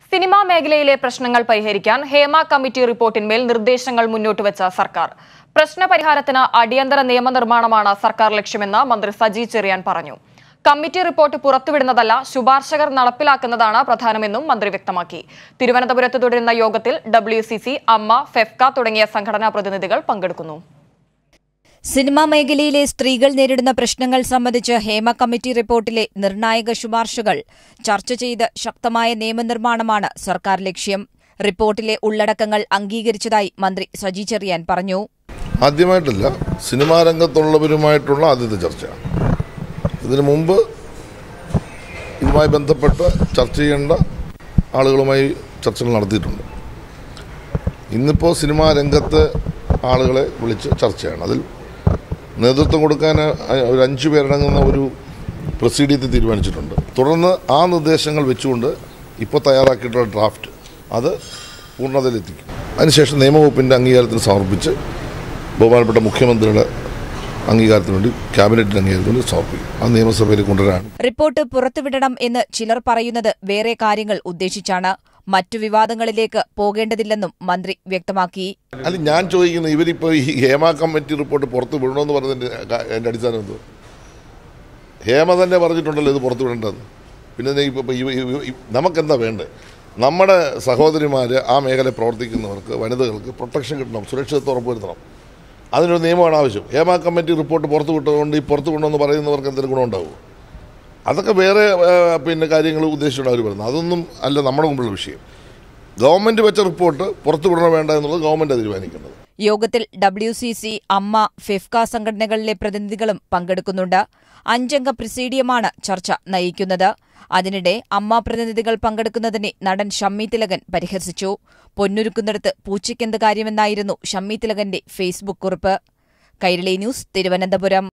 cinema മേഖലയിലെ പ്രശ്നങ്ങൾ പരിഹരിക്കാൻ ഹേമ കമ്മിറ്റി റിപ്പോർട്ടിന്മേൽ നിർദ്ദേശങ്ങൾ മുന്നോട്ട് വെച്ച സർക്കാർ പ്രശ്നപരിഹാരത്തിന് അടിയന്തര നിയമനിർമ്മാണമാണ് സർക്കാർ ലക്ഷ്യമെന്ന് മന്ത്രി സജി ചെറിയാൻ പറഞ്ഞു കമ്മിറ്റി റിപ്പോർട്ട് പുറത്തുവിടുന്നതല്ല ശുപാർശകർ നടപ്പിലാക്കുന്നതാണ് പ്രധാനമെന്നും മന്ത്രി വ്യക്തമാക്കി തിരുവനന്തപുരത്ത് തുടരുന്ന യോഗത്തിൽ ഡബ്ല്യു അമ്മ ഫെഫ്ക തുടങ്ങിയ സംഘടനാ പ്രതിനിധികൾ പങ്കെടുക്കുന്നു സിനിമാ മേഖലയിലെ സ്ത്രീകൾ നേരിടുന്ന പ്രശ്നങ്ങൾ സംബന്ധിച്ച് ഹേമ കമ്മിറ്റി റിപ്പോർട്ടിലെ നിർണായക ശുപാർശകൾ ചർച്ച ചെയ്ത് ശക്തമായ നിയമനിർമ്മാണമാണ് സർക്കാർ ലക്ഷ്യം റിപ്പോർട്ടിലെ ഉള്ളടക്കങ്ങൾ അംഗീകരിച്ചതായി മന്ത്രി സജി ചെറിയാൻ പറഞ്ഞു ആദ്യമായിട്ടല്ല സിനിമാ രംഗത്തുള്ളവരുമായിട്ടുള്ള ആദ്യത്തെ ചർച്ചയാണ് ഇതിനു മുമ്പ് ഇതുമായി ബന്ധപ്പെട്ട് ചർച്ച ചെയ്യേണ്ട ആളുകളുമായി ചർച്ചകൾ നടത്തിയിട്ടുണ്ട് ഇന്നിപ്പോൾ സിനിമാ രംഗത്ത് ആളുകളെ വിളിച്ച് ചർച്ചയാണ് അതിൽ നേതൃത്വം കൊടുക്കാൻ അ- ഒരു അഞ്ചു പേരടങ്ങുന്ന ഒരു പ്രൊസീഡിയത്തിൽ തീരുമാനിച്ചിട്ടുണ്ട് തുടർന്ന് ആ നിർദ്ദേശങ്ങൾ വെച്ചുകൊണ്ട് ഇപ്പോൾ തയ്യാറാക്കിയിട്ടുള്ള ഡ്രാഫ്റ്റ് അത് പൂർണ്ണതയിലെത്തിക്കും അതിനുശേഷം നിയമവകുപ്പിൻ്റെ അംഗീകാരത്തിന് സമർപ്പിച്ച് ബഹുമാനപ്പെട്ട മുഖ്യമന്ത്രിയുടെ അംഗീകാരത്തിന് വേണ്ടി ക്യാബിനറ്റിൻ്റെ അംഗീകാരത്തിന് വേണ്ടി സമർപ്പിക്കും അത് നിയമസഭയിൽ കൊണ്ടുവരാൻ റിപ്പോർട്ട് പുറത്തുവിടണം എന്ന് ചിലർ പറയുന്നത് വേറെ കാര്യങ്ങൾ ഉദ്ദേശിച്ചാണ് മറ്റു വിവാദങ്ങളിലേക്ക് പോകേണ്ടതില്ലെന്നും മന്ത്രി വ്യക്തമാക്കി അല്ല ഞാൻ ചോദിക്കുന്നത് ഇവരിപ്പോൾ ഈ ഹേമ കമ്മിറ്റി റിപ്പോർട്ട് പുറത്ത് വിടണമെന്ന് പറഞ്ഞതിൻ്റെ ക- എൻ്റെ അടിസ്ഥാനം എന്തോ ഹേമ തന്നെ പറഞ്ഞിട്ടുണ്ടല്ലോ ഇത് പുറത്ത് വിടേണ്ടതെന്ന് പിന്നെ ദേ ഇപ്പൊ- ഇപ്പൊ ഇവ- ഇവ- ഇ- നമുക്കെന്താ വേണ്ടത് നമ്മുടെ സഹോദരിമാർ ആ മേഖല പ്രവർത്തിക്കുന്നവർക്ക് വനിതകൾക്ക് പ്രൊട്ടക്ഷൻ കിട്ടണം സുരക്ഷിതത്വം ഉറപ്പുവരുത്തണം അതിനൊരു നിയമമാണ് ആവശ്യം ഹേമ കമ്മിറ്റി റിപ്പോർട്ട് പുറത്ത് വിട്ടതുകൊണ്ട് ഈ പുറത്ത് വിടണമെന്ന് പറയുന്നവർക്ക് എന്തെങ്കിലും ഗുണമുണ്ടാവുമോ അതൊക്കെ വേറെ ആ, പിന്നെ കാര്യങ്ങൾ ഉദ്ദേശിച്ചുകൊണ്ട് അവർ പറയുന്നത് അതൊന്നും അല്ല നമ്മുടെ മുമ്പിലുള്ള വിഷയം ഗവൺമെൻറ് വെച്ച റിപ്പോർട്ട് പുറത്ത് വിടണോ വേണ്ട എന്നുള്ളത് ഗവൺമെൻറ് തീരുമാനിക്കുന്നത് യോഗത്തിൽ ഡബ്ല്യു സി സി അമ്മ ഫിഫ്ക സംഘടനകളിലെ പ്രതിനിധികളും പങ്കെടുക്കുന്നുണ്ട് അഞ്ചംഗ പ്രസീഡിയമാണ് ചർച്ച നയിക്കുന്നത് അതിനിടെ അമ്മ പ്രതിനിധികൾ പങ്കെടുക്കുന്നതിനെ നടൻ ഷമ്മി തിലകൻ പരിഹസിച്ചു പൊന്നൊരുക്കുന്നിടത്ത് പൂച്ചയ്ക്കെന്ത് കാര്യമെന്നായിരുന്നു ഷമ്മി തിലകന്റെ ഫേസ്ബുക്ക് കുറിപ്പ് കൈരളി ന്യൂസ് തിരുവനന്തപുരം